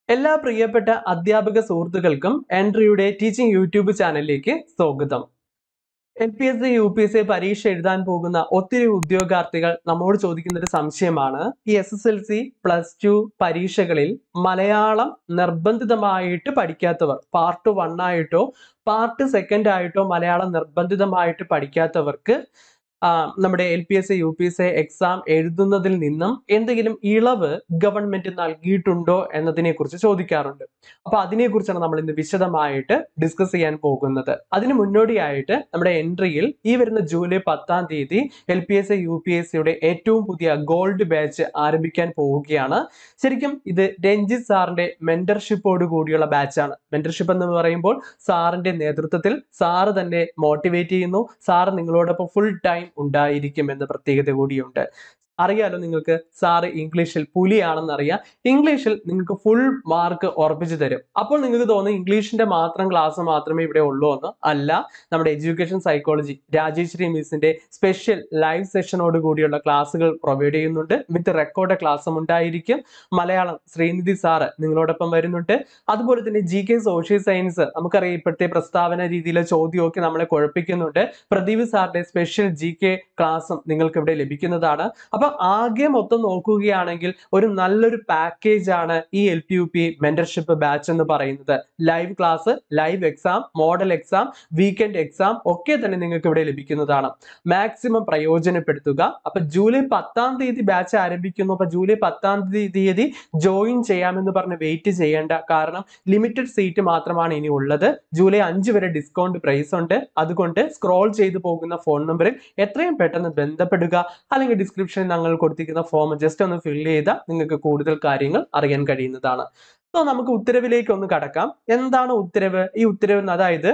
എല്ലാ പ്രിയപ്പെട്ട അധ്യാപക സുഹൃത്തുക്കൾക്കും എൻട്രിയുടെ ടീച്ചിങ് യൂട്യൂബ് ചാനലിലേക്ക് സ്വാഗതം L P S C U P S C പരീക്ഷ എഴുതാൻ പോകുന്ന ഒത്തിരി ഉദ്യോഗാർത്ഥികൾ നമ്മോട് ചോദിക്കുന്ന ഒരു സംശയമാണ് ഈ S S L C plus two പരീക്ഷകളിൽ മലയാളം നിർബന്ധിതമായിട്ട് പഠിക്കാത്തവർ പാർട്ട് വൺ ആയിട്ടോ പാർട്ട് സെക്കൻഡ് ആയിട്ടോ മലയാളം നിർബന്ധിതമായിട്ട് പഠിക്കാത്തവർക്ക് ആ, നമ്മുടെ L P S U P S exam എഴുതുന്നതിൽ നിന്നും എന്തെങ്കിലും ഇളവ് ഗവൺമെന്റ് നൽകിയിട്ടുണ്ടോ എന്നതിനെ കുറിച്ച് ചോദിക്കാറുണ്ട് അപ്പൊ അതിനെ കുറിച്ചാണ് നമ്മൾ ഇന്ന് വിശദമായിട്ട് ഡിസ്കസ് ചെയ്യാൻ പോകുന്നത് അതിന് മുന്നോടിയായിട്ട് നമ്മുടെ എൻട്രിയിൽ ഈ വരുന്ന ജൂലൈ പത്താം തീയതി L P S U P S സിയുടെ ഏറ്റവും പുതിയ ഗോൾഡ് ബാച്ച് ആരംഭിക്കാൻ പോവുകയാണ് ശരിക്കും ഇത് രഞ്ജിത്ത് സാറിന്റെ മെന്റർഷിപ്പോട് കൂടിയുള്ള ബാച്ചാണ് മെന്റർഷിപ്പ് എന്ന് പറയുമ്പോൾ സാറിന്റെ നേതൃത്വത്തിൽ സാറ് തന്നെ മോട്ടിവേറ്റ് ചെയ്യുന്നു സാറ് നിങ്ങളോടൊപ്പം ഫുൾ ടൈം ഉണ്ടായിരിക്കും എന്ന പ്രത്യേകത കൂടിയുണ്ട് അറിയാലോ നിങ്ങൾക്ക് സാറ് ഇംഗ്ലീഷിൽ പുലിയാണെന്ന് അറിയാം ഇംഗ്ലീഷിൽ നിങ്ങൾക്ക് ഫുൾ മാർക്ക് ഉറപ്പിച്ചു തരും അപ്പോൾ നിങ്ങൾക്ക് തോന്നും ഇംഗ്ലീഷിന്റെ മാത്രം ക്ലാസ് മാത്രമേ ഇവിടെ ഉള്ളൂ എന്ന് അല്ല നമ്മുടെ എഡ്യൂക്കേഷൻ സൈക്കോളജി രാജേശ്വരി മിസ്സിന്റെ സ്പെഷ്യൽ ലൈവ് സെഷനോട് കൂടിയുള്ള ക്ലാസ്സുകൾ പ്രൊവൈഡ് ചെയ്യുന്നുണ്ട് വിത്ത് റെക്കോർഡ് ക്ലാസ്സും ഉണ്ടായിരിക്കും മലയാളം ശ്രീനിധി സാറ് നിങ്ങളോടൊപ്പം വരുന്നുണ്ട് അതുപോലെ തന്നെ ജി കെ സോഷ്യൽ സയൻസ് നമുക്കറിയാം ഇപ്പോഴത്തെ പ്രസ്താവന രീതിയിലെ ചോദ്യമൊക്കെ നമ്മളെ കുഴപ്പിക്കുന്നുണ്ട് പ്രദീപ് സാറിന്റെ സ്പെഷ്യൽ ജി കെ ക്ലാസ്സും നിങ്ങൾക്ക് ഇവിടെ ലഭിക്കുന്നതാണ് അപ്പൊ ആകെ മൊത്തം നോക്കുകയാണെങ്കിൽ ഒരു നല്ലൊരു പാക്കേജ് ആണ് ഈ L P U P mentorship batch എന്ന് പറയുന്നത് live class live exam model exam weekend exam ഒക്കെ തന്നെ നിങ്ങൾക്ക് ഇവിടെ ലഭിക്കുന്നതാണ് മാക്സിമം പ്രയോജനപ്പെടുത്തുക അപ്പൊ ജൂലൈ പത്താം തീയതി ബാച്ച് ആരംഭിക്കുന്നു അപ്പൊ ജൂലൈ പത്താം തീ- തീയതി ജോയിൻ ചെയ്യാമെന്ന് പറഞ്ഞ് വെയിറ്റ് ചെയ്യേണ്ട കാരണം ലിമിറ്റഡ് സീറ്റ് മാത്രമാണ് ഇനി ഉള്ളത് ജൂലൈ അഞ്ച് വരെ ഡിസ്കൗണ്ട് പ്രൈസ് ഉണ്ട് അതുകൊണ്ട് സ്ക്രോൾ ചെയ്തു പോകുന്ന ഫോൺ നമ്പറിൽ എത്രയും പെട്ടെന്ന് ബന്ധപ്പെടുക അല്ലെങ്കിൽ ഡിസ്ക്രിപ്ഷനിൽ ഞങ്ങൾ കൊടുത്തിരിക്കുന്ന ഫോം ജസ്റ്റ് ഒന്ന് ഫിൽ ചെയ്താൽ നിങ്ങൾക്ക് കൂടുതൽ കാര്യങ്ങൾ അറിയാൻ കഴിയുന്നതാണ് സോ നമുക്ക് ഉത്തരവിലേക്ക് ഒന്ന് കടക്കാം എന്താണ് ഉത്തരവ് ഈ ഉത്തരവ് അതായത്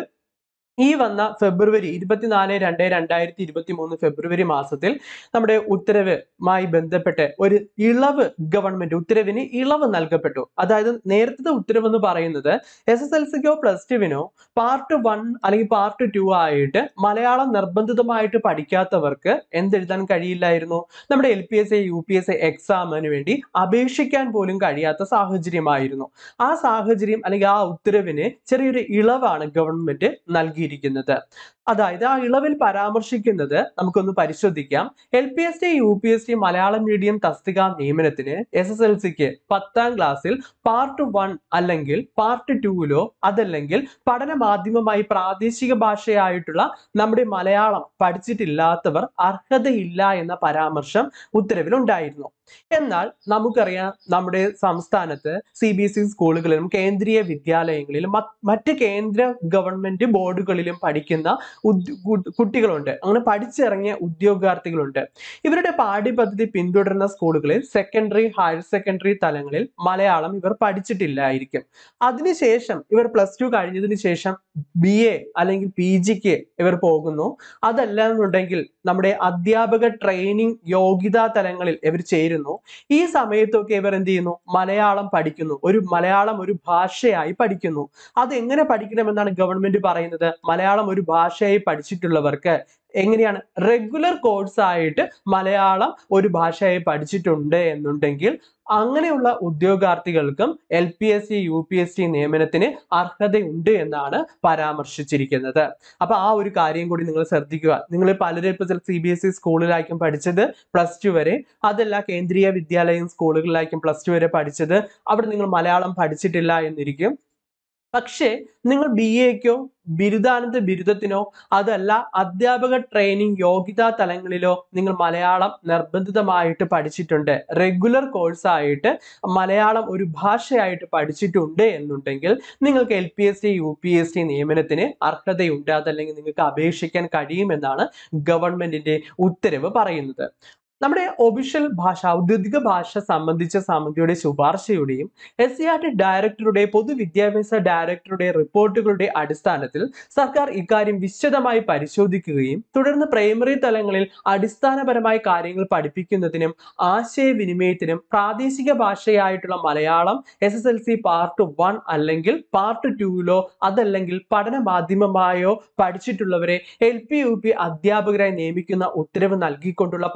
ഈ വന്ന ഫെബ്രുവരി ഇരുപത്തിനാല് രണ്ട് രണ്ടായിരത്തി ഇരുപത്തി മൂന്ന് ഫെബ്രുവരി മാസത്തിൽ നമ്മുടെ ഉത്തരവുമായി ബന്ധപ്പെട്ട് ഒരു ഇളവ് ഗവൺമെന്റ് ഉത്തരവിന് ഇളവ് നൽകപ്പെട്ടു അതായത് നേരത്തെ ഉത്തരവ് എന്ന് പറയുന്നത് എസ് എസ് എൽ സിക്കോ പ്ലസ് ടുവിനോ പാർട്ട് വൺ അല്ലെങ്കിൽ പാർട്ട് ടു ആയിട്ട് മലയാളം നിർബന്ധിതമായിട്ട് പഠിക്കാത്തവർക്ക് എന്തെഴുതാൻ കഴിയില്ലായിരുന്നു നമ്മുടെ L P S A U P S A എക്സാമിന് വേണ്ടി അപേക്ഷിക്കാൻ പോലും കഴിയാത്ത സാഹചര്യമായിരുന്നു ആ സാഹചര്യം അല്ലെങ്കിൽ ആ ഉത്തരവിന് ചെറിയൊരു ഇളവാണ് ഗവൺമെന്റ് നൽകിയിരിക്കുന്നത് അതായത് ആ ഇളവിൽ പരാമർശിക്കുന്നത് നമുക്കൊന്ന് പരിശോധിക്കാം L P S T U P S T Malayalam medium തസ്തിക നിയമനത്തിന് എസ് എസ് എൽ സിക്ക് പത്താം ക്ലാസ്സിൽ പാർട്ട് വൺ അല്ലെങ്കിൽ പാർട്ട് ടൂവിലോ അതല്ലെങ്കിൽ പഠന മാധ്യമമായി പ്രാദേശിക ഭാഷയായിട്ടുള്ള നമ്മുടെ മലയാളം പഠിച്ചിട്ടില്ലാത്തവർ അർഹതയില്ല എന്ന പരാമർശം ഉത്തരവിലുണ്ടായിരുന്നു എന്നാൽ നമുക്കറിയാം നമ്മുടെ സംസ്ഥാനത്ത് സി ബി എസ് ഇ സ്കൂളുകളിലും കേന്ദ്രീയ വിദ്യാലയങ്ങളിലും മറ്റ് മറ്റ് കേന്ദ്ര ഗവൺമെന്റ് ബോർഡുകളിലും പഠിക്കുന്ന ഉദ്യ- കു- കുട്ടികളുണ്ട് അങ്ങനെ പഠിച്ചിറങ്ങിയ ഉദ്യോഗാർത്ഥികളുണ്ട് ഇവരുടെ പാഠ്യപദ്ധതി പിന്തുടരുന്ന സ്കൂളുകളിൽ സെക്കൻഡറി ഹയർ സെക്കൻഡറി തലങ്ങളിൽ മലയാളം ഇവർ പഠിച്ചിട്ടില്ലായിരിക്കും അതിനുശേഷം ഇവർ പ്ലസ് ടു കഴിഞ്ഞതിന് ശേഷം ബി എ അല്ലെങ്കിൽ പി ജിക്ക് ഇവർ പോകുന്നു അതല്ല എന്നുണ്ടെങ്കിൽ നമ്മുടെ അധ്യാപക ട്രെയിനിങ് യോഗ്യതാ തലങ്ങളിൽ ഇവർ ചേരുന്നു ഈ സമയത്തൊക്കെ ഇവർ എന്ത് ചെയ്യുന്നു മലയാളം പഠിക്കുന്നു ഒരു മലയാളം ഒരു ഭാഷയായി പഠിക്കുന്നു അത് എങ്ങനെ പഠിക്കണമെന്നാണ് ഗവൺമെന്റ് പറയുന്നത് മലയാളം ഒരു ഭാഷയായി പഠിച്ചിട്ടുള്ളവർക്ക് എങ്ങനെയാണ് റെഗുലർ കോഴ്സ് ആയിട്ട് മലയാളം ഒരു ഭാഷയായി പഠിച്ചിട്ടുണ്ട് എന്നുണ്ടെങ്കിൽ അങ്ങനെയുള്ള ഉദ്യോഗാർത്ഥികൾക്കും L P S C U P S C നിയമനത്തിന് അർഹതയുണ്ട് എന്നാണ് പരാമർശിച്ചിരിക്കുന്നത് അപ്പൊ ആ ഒരു കാര്യം കൂടി നിങ്ങൾ ശ്രദ്ധിക്കുക നിങ്ങൾ പലരും ഇപ്പൊ സി ബി എസ് ഇ സ്കൂളിലായിരിക്കും പഠിച്ചത് പ്ലസ് ടു വരെ അതല്ല കേന്ദ്രീയ വിദ്യാലയം സ്കൂളുകളിലായിരിക്കും പ്ലസ് ടു വരെ പഠിച്ചത് അവിടെ നിങ്ങൾ മലയാളം പഠിച്ചിട്ടില്ല എന്നിരിക്കും പക്ഷേ നിങ്ങൾ ബി എക്കോ ബിരുദാനന്ത ബിരുദത്തിനോ അതല്ല അധ്യാപക ട്രെയിനിങ് യോഗ്യതാ തലങ്ങളിലോ നിങ്ങൾ മലയാളം നിർബന്ധിതമായിട്ട് പഠിച്ചിട്ടുണ്ട് റെഗുലർ കോഴ്സ് ആയിട്ട് മലയാളം ഒരു ഭാഷയായിട്ട് പഠിച്ചിട്ടുണ്ട് എന്നുണ്ടെങ്കിൽ നിങ്ങൾക്ക് L P S T U P S T നിയമനത്തിന് അർഹതയുണ്ട് അതല്ലെങ്കിൽ നിങ്ങൾക്ക് അപേക്ഷിക്കാൻ കഴിയുമെന്നാണ് ഗവൺമെന്റിന്റെ ഉത്തരവ് പറയുന്നത് നമ്മുടെ ഒഫീഷ്യൽ ഭാഷ ഔദ്യോഗിക ഭാഷ സംബന്ധിച്ച സമിതിയുടെ ശുപാർശയുടെയും എസ് സി ആർ ടി ഡയറക്ടറുടെ പൊതുവിദ്യാഭ്യാസ ഡയറക്ടറുടെ റിപ്പോർട്ടുകളുടെ അടിസ്ഥാനത്തിൽ സർക്കാർ ഇക്കാര്യം വിശദമായി പരിശോധിക്കുകയും തുടർന്ന് പ്രൈമറി തലങ്ങളിൽ അടിസ്ഥാനപരമായ കാര്യങ്ങൾ പഠിപ്പിക്കുന്നതിനും ആശയവിനിമയത്തിനും പ്രാദേശിക ഭാഷയായിട്ടുള്ള Malayalam S S L C part one അല്ലെങ്കിൽ പാർട്ട് ടൂവിലോ അതല്ലെങ്കിൽ പഠന മാധ്യമമായോ പഠിച്ചിട്ടുള്ളവരെ എൽ പി യു പി അധ്യാപകരായി നിയമിക്കുന്ന ഉത്തരവ് നൽകിക്കൊണ്ടുള്ള പരാമർശ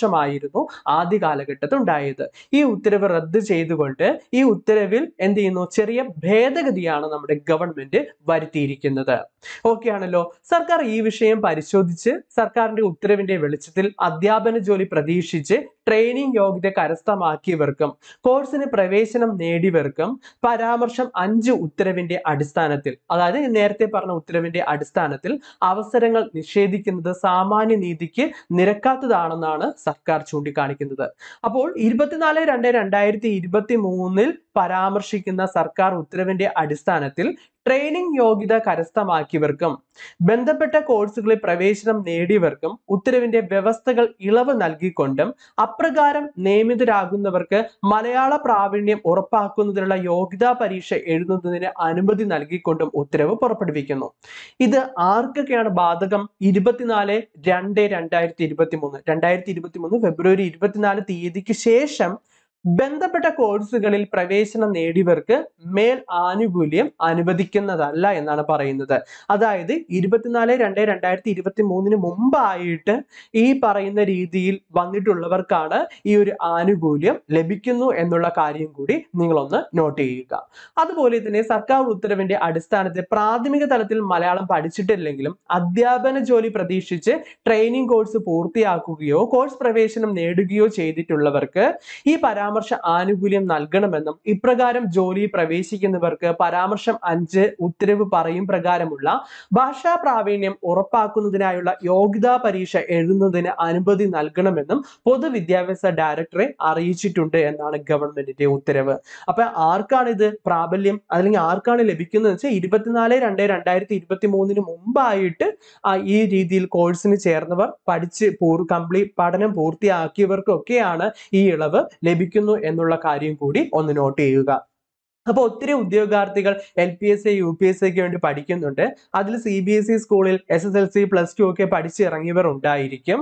പരാമർശമായിരുന്നു ആദ്യ കാലഘട്ടത്തിൽ ഉണ്ടായത് ഈ ഉത്തരവ് റദ്ദ് ചെയ്തുകൊണ്ട് ഈ ഉത്തരവിൽ എന്ത് ചെയ്യുന്നു ചെറിയ ഭേദഗതിയാണ് നമ്മുടെ ഗവൺമെന്റ് വരുത്തിയിരിക്കുന്നത് ഓക്കെ ആണല്ലോ സർക്കാർ ഈ വിഷയം പരിശോധിച്ച് സർക്കാരിന്റെ ഉത്തരവിന്റെ വെളിച്ചത്തിൽ അധ്യാപന ജോലി പ്രതീക്ഷിച്ച് ട്രെയിനിങ് യോഗ്യത കരസ്ഥമാക്കിയവർക്കും കോഴ്സിന് പ്രവേശനം നേടിയവർക്കും പരാമർശം അഞ്ച് ഉത്തരവിന്റെ അടിസ്ഥാനത്തിൽ അതായത് നേരത്തെ പറഞ്ഞ ഉത്തരവിന്റെ അടിസ്ഥാനത്തിൽ അവസരങ്ങൾ നിഷേധിക്കുന്നത് സാമാന്യ നീതിക്ക് നിരക്കാത്തതാണെന്നാണ് സർക്കാർ ചൂണ്ടിക്കാണിക്കുന്നത് അപ്പോൾ ഇരുപത്തിനാല് രണ്ട് രണ്ടായിരത്തി ഇരുപത്തി മൂന്നിൽ പരാമർശിക്കുന്ന സർക്കാർ ഉത്തരവിന്റെ അടിസ്ഥാനത്തിൽ ട്രെയിനിങ് യോഗ്യത കരസ്ഥമാക്കിയവർക്കും ബന്ധപ്പെട്ട കോഴ്സുകളിൽ പ്രവേശനം നേടിയവർക്കും ഉത്തരവിന്റെ വ്യവസ്ഥകൾ ഇളവ് നൽകിക്കൊണ്ടും അപ്രകാരം നിയമിതരാകുന്നവർക്ക് മലയാള പ്രാവീണ്യം ഉറപ്പാക്കുന്നതിനുള്ള യോഗ്യതാ പരീക്ഷ എഴുതുന്നതിന് അനുമതി നൽകിക്കൊണ്ടും ഉത്തരവ് പുറപ്പെടുവിക്കുന്നു ഇത് ആർക്കൊക്കെയാണ് ബാധകം ഇരുപത്തിനാല് രണ്ട് രണ്ടായിരത്തി ഇരുപത്തി മൂന്ന് രണ്ടായിരത്തി ഇരുപത്തി മൂന്ന് ഫെബ്രുവരി ഇരുപത്തിനാല് തീയതിക്ക് ശേഷം ബന്ധപ്പെട്ട കോഴ്സുകളിൽ പ്രവേശനം നേടിയവർക്ക് മേൽ ആനുകൂല്യം അനുവദിക്കുന്നതല്ല എന്നാണ് പറയുന്നത് അതായത് ഇരുപത്തിനാല് രണ്ട് രണ്ടായിരത്തി ഇരുപത്തി മൂന്നിന് മുമ്പായിട്ട് ഈ പറയുന്ന രീതിയിൽ വന്നിട്ടുള്ളവർക്കാണ് ഈ ഒരു ആനുകൂല്യം ലഭിക്കുന്നു എന്നുള്ള കാര്യം കൂടി നിങ്ങളൊന്ന് നോട്ട് ചെയ്യുക അതുപോലെ തന്നെ സർക്കാർ ഉത്തരവിന്റെ അടിസ്ഥാനത്തിൽ പ്രാഥമിക തലത്തിൽ മലയാളം പഠിച്ചിട്ടില്ലെങ്കിലും അധ്യാപന ജോലി പ്രതീക്ഷിച്ച് ട്രെയിനിങ് കോഴ്സ് പൂർത്തിയാക്കുകയോ കോഴ്സ് പ്രവേശനം നേടുകയോ ചെയ്തിട്ടുള്ളവർക്ക് ഈ പരാമർശ ആനുകൂല്യം നൽകണമെന്നും ഇപ്രകാരം ജോലിയിൽ പ്രവേശിക്കുന്നവർക്ക് പരാമർശം അഞ്ച് ഉത്തരവ് പറയും പ്രകാരമുള്ള ഭാഷാ പ്രാവീണ്യം ഉറപ്പാക്കുന്നതിനായുള്ള യോഗ്യതാ പരീക്ഷ എഴുതുന്നതിന് അനുമതി നൽകണമെന്നും പൊതുവിദ്യാഭ്യാസ ഡയറക്ടറെ അറിയിച്ചിട്ടുണ്ട് എന്നാണ് ഗവൺമെന്റിന്റെ ഉത്തരവ് അപ്പൊ ആർക്കാണ് ഇത് പ്രാബല്യം അല്ലെങ്കിൽ ആർക്കാണ് ലഭിക്കുന്നത് വെച്ചാൽ ഇരുപത്തിനാല് രണ്ട് രണ്ടായിരത്തി ഇരുപത്തി മൂന്നിന് മുമ്പായിട്ട് ആ ഈ രീതിയിൽ കോഴ്സിന് ചേർന്നവർ പഠിച്ച് പൂർ കംപ്ലീറ്റ് പഠനം പൂർത്തിയാക്കിയവർക്കൊക്കെയാണ് ഈ ഇളവ് ലഭിക്കുന്നു എന്നുള്ള കാര്യം കൂടി ഒന്ന് നോട്ട് ചെയ്യുക അപ്പോൾ ഒത്തിരി ഉദ്യോഗാർത്ഥികൾ L P S C U P S സിക്ക് വേണ്ടി പഠിക്കുന്നുണ്ട് അതിൽ സി ബി എസ് ഇ സ്കൂളിൽ S S L C plus two ഒക്കെ പഠിച്ചിറങ്ങിയവർ ഉണ്ടായിരിക്കും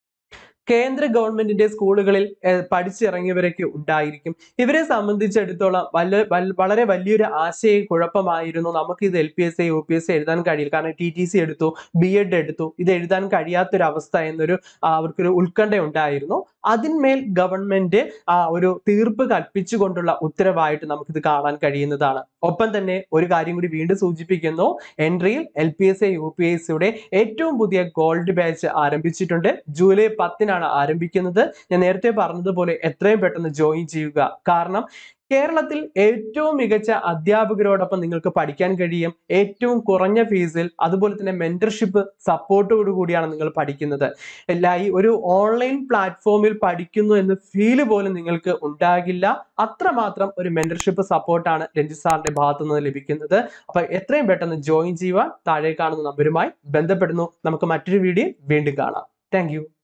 കേന്ദ്ര ഗവൺമെന്റിന്റെ സ്കൂളുകളിൽ ഏഹ്, പഠിച്ചിറങ്ങിയവരൊക്കെ ഉണ്ടായിരിക്കും ഇവരെ സംബന്ധിച്ചിടത്തോളം വല്ല വൽ- വളരെ വലിയൊരു ആശയ കുഴപ്പമായിരുന്നു നമുക്ക് ഇത് L P S C U P S C എഴുതാൻ കഴിയില്ല കാരണം ടി ടി സി എടുത്തു ബി എഡ് എടുത്തു ഇത് എഴുതാൻ കഴിയാത്തൊരവസ്ഥ എന്നൊരു ആ, അവർക്കൊരു ഉത്കണ്ഠ ഉണ്ടായിരുന്നു അതിന്മേൽ ഗവൺമെന്റ് ആ ഒരു തീർപ്പ് കൽപ്പിച്ചുകൊണ്ടുള്ള ഉത്തരവായിട്ട് നമുക്കിത് കാണാൻ കഴിയുന്നതാണ് ഒപ്പം തന്നെ ഒരു കാര്യം കൂടി വീണ്ടും സൂചിപ്പിക്കുന്നു എൻട്രിയിൽ L P S A U P S സിയുടെ ഏറ്റവും പുതിയ ഗോൾഡ് ബാച്ച് ആരംഭിച്ചിട്ടുണ്ട് ജൂലൈ പത്തിനാണ് ആരംഭിക്കുന്നത് ഞാൻ നേരത്തെ പറഞ്ഞതുപോലെ എത്രയും പെട്ടെന്ന് ജോയിൻ ചെയ്യുക കാരണം കേരളത്തിൽ ഏറ്റവും മികച്ച അധ്യാപകരോടൊപ്പം നിങ്ങൾക്ക് പഠിക്കാൻ കഴിയും ഏറ്റവും കുറഞ്ഞ ഫീസിൽ അതുപോലെ തന്നെ മെന്റർഷിപ്പ് സപ്പോർട്ടോടു കൂടിയാണ് നിങ്ങൾ പഠിക്കുന്നത് എല്ലാ ഈ ഒരു ഓൺലൈൻ പ്ലാറ്റ്ഫോമിൽ പഠിക്കുന്നു എന്ന ഫീല് പോലും നിങ്ങൾക്ക് ഉണ്ടാകില്ല അത്രമാത്രം ഒരു മെന്റർഷിപ്പ് സപ്പോർട്ടാണ് രഞ്ജിത് സാറിന്റെ ഭാഗത്തു നിന്ന് ലഭിക്കുന്നത് അപ്പൊ എത്രയും പെട്ടെന്ന് ജോയിൻ ചെയ്യുവാൻ താഴെ കാണുന്ന നമ്പരുമായി ബന്ധപ്പെടുന്നു നമുക്ക് മറ്റൊരു വീഡിയോ വീണ്ടും കാണാം താങ്ക്